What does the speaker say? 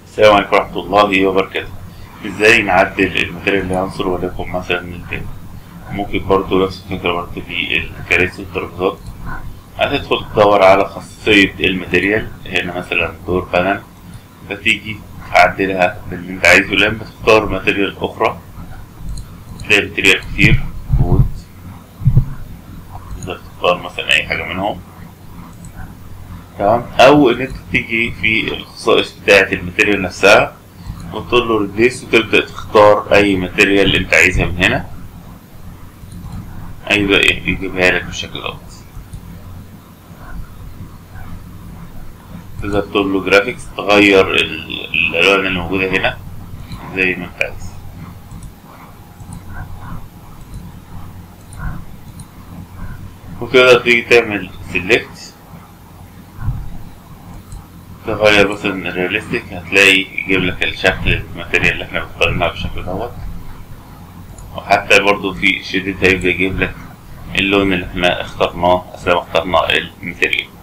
السلام عليكم ورحمة الله وبركاته ازاي نعدل الماتيريال لعنصر وليكن مثلا الباب ممكن برضه نفس الفكرة برضه في الكراسي والترابيزات هتدخل تدور على خاصية الماتيريال هنا مثلا دور بانل فتيجي تعدلها باللي انت عايزه لما تختار ماتيريال أخرى تلاقي ماتيريال كتير وود تقدر تختار مثلا أي حاجة منهم تمام أو إن أنت تيجي في الخصائص بتاعة الماتيريال نفسها وتقول له ريبليس وتبدأ تختار أي ماتيريال أنت عايزها من هنا هيبدأ يجيبها لك بالشكل دوت تقدر تقول له جرافيكس تغير ال- الألوان اللي موجودة هنا زي ما أنت عايز وتقدر تيجي تعمل سيلكت تغير مثلا الرياليستيك هتلاقي يجيب لك الشكل الماتيريال اللي احنا مختارينها بالشكل دوت وحتى برضو في شديد هيبدأ يجيب لك اللون اللي احنا اخترناه اثناء ما اخترنا الماتيريال